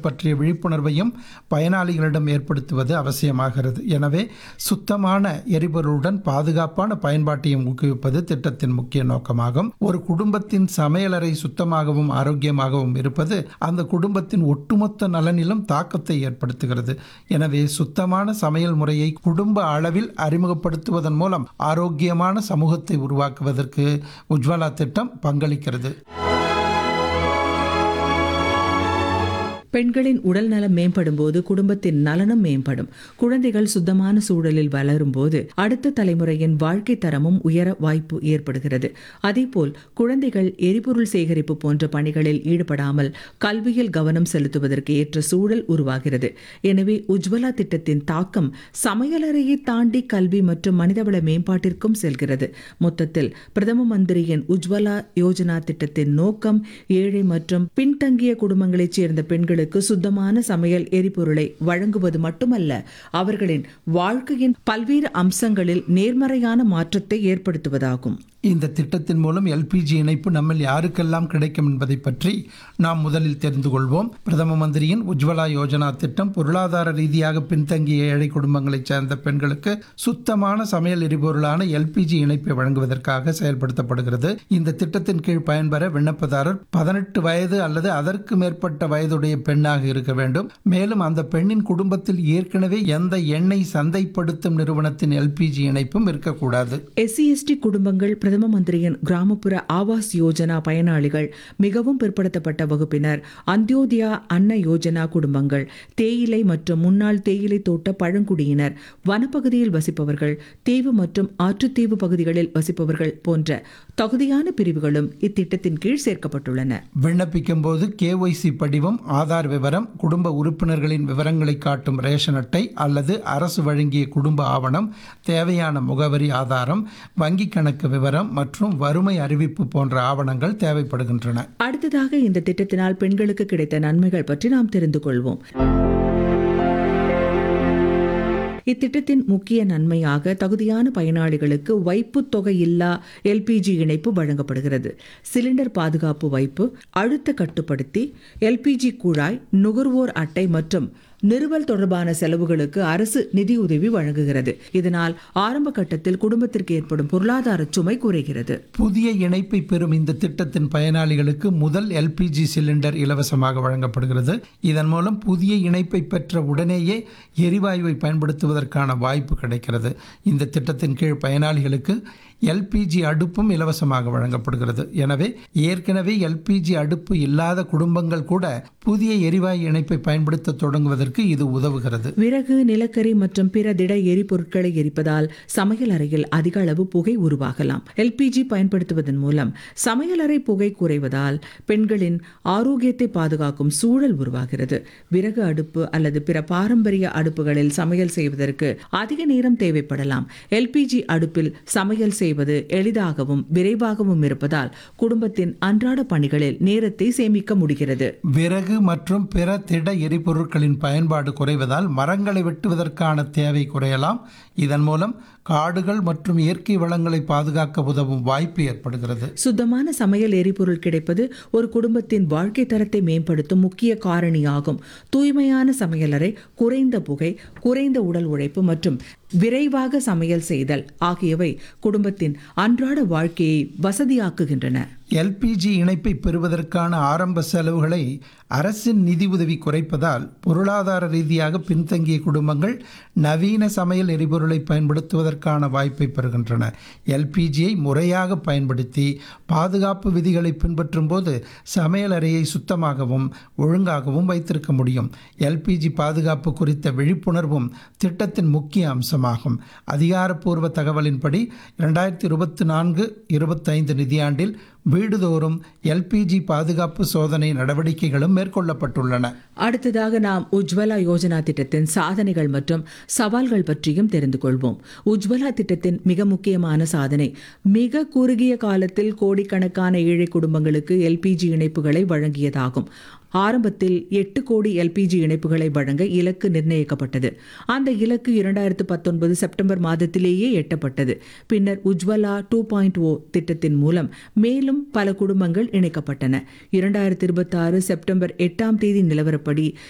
பற்றிய விழிப்புணர்வையும் பயனாளிகளிடம் ஏற்படுத்துவது அவசியமாகிறது எனவே சுத்தமான எரிபொருளுடன் பாதுகாப்பான பயன்பாட்டையும் ஊக்குவிப்பது திட்டத்தின் முக்கிய நோக்கமாகும் ஒரு குடும்பத்தின் சமையலறை சுத்தமாகவும் ஆரோக்கியமாகவும் இருப்பது அந்த குடும்பத்தின் ஒட்டுமொத்த நலனிலும் தாக்கத்தை ஏற்படுத்துகிறது எனவே சுத்தமான சமையல் முறையை குடும்ப அளவில் அறிமுகப்படுத்துவதன் மூலம் ஆரோக்கியமான சமூகத்தை உருவாக்குவதற்கு உஜ்வாலா திட்டம் பங்களிக்கிறது பெண்களின் உடல் நலம் மேம்படும் போது குடும்பத்தின் நலனும் மேம்படும் குழந்தைகள் சுத்தமான சூழலில் வளரும் போது அடுத்த தலைமுறையின் வாழ்க்கை தரமும் உயர வாய்ப்பு ஏற்படுகிறது அதேபோல் குழந்தைகள் எரிபொருள் சேகரிப்பு போன்ற பணிகளில் ஈடுபடாமல் கல்வியில் கவனம் செலுத்துவதற்கு ஏற்ற சூழல் உருவாகிறது எனவே உஜ்வலா திட்டத்தின் தாக்கம் சமையலறையை தாண்டி கல்வி மற்றும் மனிதவள மேம்பாட்டிற்கும் செல்கிறது மொத்தத்தில் பிரதம மந்திரியின் உஜ்வலா யோஜனா திட்டத்தின் நோக்கம் ஏழை மற்றும் பின்தங்கிய குடும்பங்களைச் சேர்ந்த பெண்களுக்கு சுத்தமான சமையல் எரிபொருளை வழங்குவது மட்டுமல்ல அவர்களின் வாழ்க்கையின் பல்வேறு அம்சங்களில் நேர்மறையான மாற்றத்தை ஏற்படுத்துவதாகும் இந்த திட்டத்தின் மூலம் எல்பிஜி இணைப்பு நம்மில் யாருக்கெல்லாம் கிடைக்கும் என்பதை பற்றி நாம் முதலில் தெரிந்து கொள்வோம் பிரதம மந்திரியின் உஜ்வலா யோஜனா திட்டம் பொருளாதார ரீதியாக பின்தங்கிய ஏழை குடும்பங்களைச் சேர்ந்த பெண்களுக்கு சுத்தமான சமையல் எரிபொருளான எல்பிஜி இணைப்பை வழங்குவதற்காக செயல்படுத்தப்படுகிறது இந்த திட்டத்தின் கீழ் பயன்பெற விண்ணப்பதாரர் பதினெட்டு வயது அல்லது அதற்கு மேற்பட்ட வயதுடைய பெண்ணாக இருக்க வேண்டும் மேலும் அந்த பெண்ணின் குடும்பத்தில் ஏற்கனவே எந்த எண்ணெய் சந்தைப்படுத்தும் நிறுவனத்தின் எல்பிஜி இணைப்பும் இருக்கக்கூடாது எஸ்சி எஸ்டி குடும்பங்கள் பிரதம மந்திரியின் கிராமப்புற ஆவாஸ் யோஜனா பயனாளிகள் மிகவும் பிற்படுத்தப்பட்ட வகுப்பினர் அந்தியோதயா அன்ன யோஜனா குடும்பங்கள் தேயிலை மற்றும் முன்னாள் தேயிலை தோட்ட பழங்குடியினர் வனப்பகுதியில் வசிப்பவர்கள் தீவு மற்றும் ஆற்றுத்தீவு பகுதிகளில் வசிப்பவர்கள் போன்ற தகுதியான பிரிவுகளும் இத்திட்டத்தின் கீழ் சேர்க்கப்பட்டுள்ளன விண்ணப்பிக்கும் போது கேஒய்சி படிவம் ஆதார் விவரம் குடும்ப உறுப்பினர்களின் விவரங்களை காட்டும் ரேஷன் அட்டை அல்லது அரசு வழங்கிய குடும்ப ஆவணம் தேவையான முகவரி ஆதாரம் வங்கி கணக்கு விவரம் மற்றும் வறுமை அறிவிப்பு போன்ற ஆவணங்கள் தேவைப்படுகின்றன அடுத்ததாக இந்த திட்டத்தினால் பெண்களுக்கு கிடைத்த நன்மைகள் பற்றி நாம் தெரிந்து கொள்வோம் இத்திட்டத்தின் முக்கிய நன்மையாக தகுதியான பயனாளிகளுக்கு வைப்புத் தொகை இல்லா எல்பிஜி இணைப்பு வழங்கப்படுகிறது சிலிண்டர் பாதுகாப்பு வைப்பு அழுத்த கட்டுப்படுத்தி எல்பிஜி குழாய் நுகர்வோர் அட்டை மற்றும் நிறுவல் தொடர்பான செலவுகளுக்கு அரசு நிதியுதவி வழங்குகிறது இதனால் ஆரம்ப கட்டத்தில் குடும்பத்திற்கு ஏற்படும் பொருளாதார சுமை குறைகிறது புதிய இணைப்பை பெறும் இந்த திட்டத்தின் பயனாளிகளுக்கு முதல் எல்பிஜி சிலிண்டர் இலவசமாக வழங்கப்படுகிறது இதன் மூலம் புதிய இணைப்பை பெற்ற உடனேயே எரிவாயுவை பயன்படுத்துவதற்கான வாய்ப்பு கிடைக்கிறது இந்த திட்டத்தின் கீழ் பயனாளிகளுக்கு எல்பிஜி அடுப்பும் இலவசமாக வழங்கப்படுகிறது எனவே ஏற்கனவே எல்பிஜி அடுப்பு இல்லாத குடும்பங்கள் கூட புதிய எரிவாயு இணைப்பை பயன்படுத்த தொடங்குவதற்கு இது உதவுகிறது விறகு நிலக்கரி மற்றும் பிற திட எரிபொருட்களை எரிப்பதால் சமையல் அறையில் அதிக அளவு புகை உருவாகலாம் எல்பிஜி பயன்படுத்துவதன் மூலம் சமையலறை புகை குறைவதால் பெண்களின் ஆரோக்கியத்தை பாதுகாக்கும் சூழல் உருவாகிறது விறகு அடுப்பு அல்லது பிற பாரம்பரிய அடுப்புகளில் சமையல் செய்வதற்கு அதிக நேரம் தேவைப்படலாம் எல்பிஜி அடுப்பில் சமையல் செய்வது எளிதாகவும் விரைவாகவும் இருப்பதால் குடும்பத்தின் அன்றாட பணிகளில் நேரத்தை சேமிக்க முடிகிறது விறகு மற்றும் பிற திட எரிபொருட்களின் பயன்பாடு குறைவதால் மரங்களை வெட்டுவதற்கான தேவை குறையலாம் இதன் மூலம் காடுகள் மற்றும் இயற்கை வளங்களை பாதுகாக்க உதவும் வாய்ப்பு ஏற்படுகிறது சுத்தமான சமையல் எரிபொருள் கிடைப்பது ஒரு குடும்பத்தின் வாழ்க்கை தரத்தை மேம்படுத்தும் முக்கிய காரணியாகும் தூய்மையான சமையலறை குறைந்த புகை குறைந்த உடல் உழைப்பு மற்றும் விரைவாக சமையல் செய்தல் ஆகியவை குடும்பத்தின் அன்றாட வாழ்க்கையை வசதியாக்குகின்றன எல்பிஜி இணைப்பை பெறுவதற்கான ஆரம்ப செலவுகளை அரசின் நிதி உதவி குறைப்பதால் பொருளாதார ரீதியாக பின்தங்கிய குடும்பங்கள் நவீன சமையல் எரிபொருளை பயன்படுத்துவதற்கான வாய்ப்பை பெறுகின்றன எல்பிஜியை முறையாக பயன்படுத்தி பாதுகாப்பு விதிகளை பின்பற்றும் போது சமையல் அறையை சுத்தமாகவும் ஒழுங்காகவும் வைத்திருக்க முடியும் எல்பிஜி பாதுகாப்பு குறித்த விழிப்புணர்வும் திட்டத்தின் முக்கிய அம்சமாகும் அதிகாரப்பூர்வ தகவலின்படி இரண்டாயிரத்தி இருபத்தி நான்கு இருபத்தைந்து நிதியாண்டில் வீடுதோறும் எல்பிஜி பாதுகாப்பு சோதனை நடவடிக்கைகளும் மேற்கொள்ளப்பட்டுள்ளன அடுத்ததாக நாம் உஜ்வலா யோஜனா திட்டத்தின் சாதனைகள் மற்றும் சவால்கள் பற்றியும் தெரிந்து கொள்வோம் உஜ்வலா திட்டத்தின் மிக முக்கியமான சாதனை மிக குறுகிய காலத்தில் கோடிக்கணக்கான ஏழை குடும்பங்களுக்கு எல்பிஜி இணைப்புகளை வழங்கியதாகும் ஆரம்பத்தில் எட்டு கோடி எல்பிஜி இணைப்புகளை வழங்க இலக்கு நிர்ணயிக்கப்பட்டது அந்த இலக்கு இரண்டாயிரத்து பத்தொன்பது செப்டம்பர் மாதத்திலேயே எட்டப்பட்டது பின்னர் உஜ்வலா டூ பாயிண்ட் ஓ திட்டத்தின் மூலம் மேலும் பல குடும்பங்கள் இணைக்கப்பட்டன இரண்டாயிரத்தி இருபத்தி ஆறு செப்டம்பர் எட்டாம் தேதி நிலவரப்படி